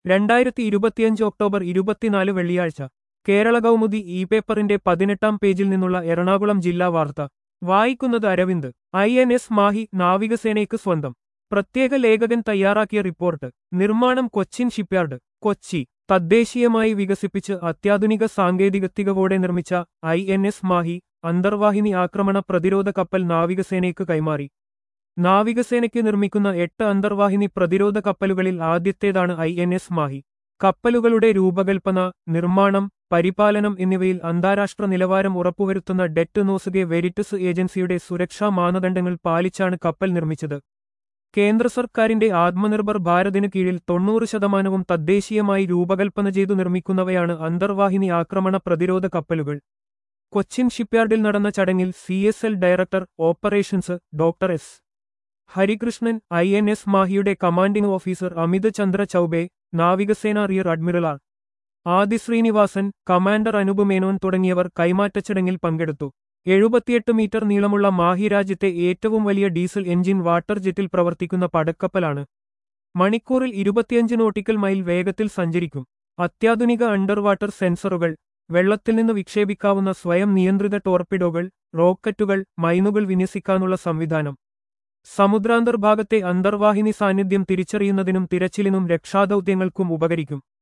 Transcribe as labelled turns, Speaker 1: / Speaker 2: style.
Speaker 1: രണ്ടായിരത്തി ഇരുപത്തിയഞ്ച് ഒക്ടോബർ ഇരുപത്തിനാല് വെള്ളിയാഴ്ച കേരള കൗമുദി ഇ പേപ്പറിന്റെ പതിനെട്ടാം പേജിൽ നിന്നുള്ള എറണാകുളം ജില്ലാ വാർത്ത വായിക്കുന്നത് Aravind I N S Mahe നാവികസേനയ്ക്ക് സ്വന്തം പ്രത്യേക ലേഖകൻ തയ്യാറാക്കിയ റിപ്പോർട്ട് നിർമ്മാണം കൊച്ചിൻ ഷിപ്പ്യാർഡ് കൊച്ചി തദ്ദേശീയമായി വികസിപ്പിച്ച് അത്യാധുനിക സാങ്കേതികത്തികവോടെ നിർമ്മിച്ച ഐ എൻ എസ് മാഹി അന്തർവാഹിനി ആക്രമണ പ്രതിരോധ കപ്പൽ നാവികസേനയ്ക്ക് കൈമാറി നാവികസേനയ്ക്ക് നിർമ്മിക്കുന്ന എട്ട് അന്തർവാഹിനി പ്രതിരോധ കപ്പലുകളിൽ ആദ്യത്തേതാണ് ഐ എൻ എസ് മാഹി കപ്പലുകളുടെ രൂപകൽപ്പന നിർമ്മാണം പരിപാലനം എന്നിവയിൽ അന്താരാഷ്ട്ര നിലവാരം ഉറപ്പുവരുത്തുന്ന ഡെറ്റ് നോസുകെ വെരിറ്റസ് ഏജൻസിയുടെ സുരക്ഷാ മാനദണ്ഡങ്ങൾ പാലിച്ചാണ് കപ്പൽ നിർമ്മിച്ചത് കേന്ദ്ര സർക്കാരിന്റെ ആത്മനിർഭർ ഭാരതിന് കീഴിൽ തൊണ്ണൂറ് ശതമാനവും തദ്ദേശീയമായി രൂപകൽപ്പന ചെയ്തു നിർമ്മിക്കുന്നവയാണ് അന്തർവാഹിനി ആക്രമണ പ്രതിരോധ കപ്പലുകൾ കൊച്ചിൻ ഷിപ്പ്യാർഡിൽ നടന്ന ചടങ്ങിൽ C S L director operations doctor S Harikrishnan I N S മാഹിയുടെ കമാൻഡിംഗ് ഓഫീസർ അമിത് ചന്ദ്ര ചൌബെ നാവികസേന rear admiral R Adi Srinivasan commander Anoop Menon തുടങ്ങിയവർ കൈമാറ്റ ചടങ്ങിൽ പങ്കെടുത്തു എഴുപത്തിയെട്ട് മീറ്റർ നീളമുള്ള മാഹി രാജ്യത്തെ ഏറ്റവും വലിയ ഡീസൽ എഞ്ചിൻ വാട്ടർ ജെറ്റിൽ പ്രവർത്തിക്കുന്ന പടക്കപ്പലാണ് മണിക്കൂറിൽ ഇരുപത്തിയഞ്ച് നോട്ടിക്കൽ മൈൽ വേഗത്തിൽ സഞ്ചരിക്കും അത്യാധുനിക അണ്ടർ വാട്ടർ സെൻസറുകൾ വെള്ളത്തിൽ നിന്ന് വിക്ഷേപിക്കാവുന്ന സ്വയം നിയന്ത്രിത ടോർപിഡോകൾ റോക്കറ്റുകൾ മൈനുകൾ വിന്യസിക്കാനുള്ള സംവിധാനം സമുദ്രാന്തർഭാഗത്തെ അന്തർവാഹിനി സാന്നിധ്യം തിരിച്ചറിയുന്നതിനും തിരച്ചിലിനും രക്ഷാദൌത്യങ്ങൾക്കും ഉപകരിക്കും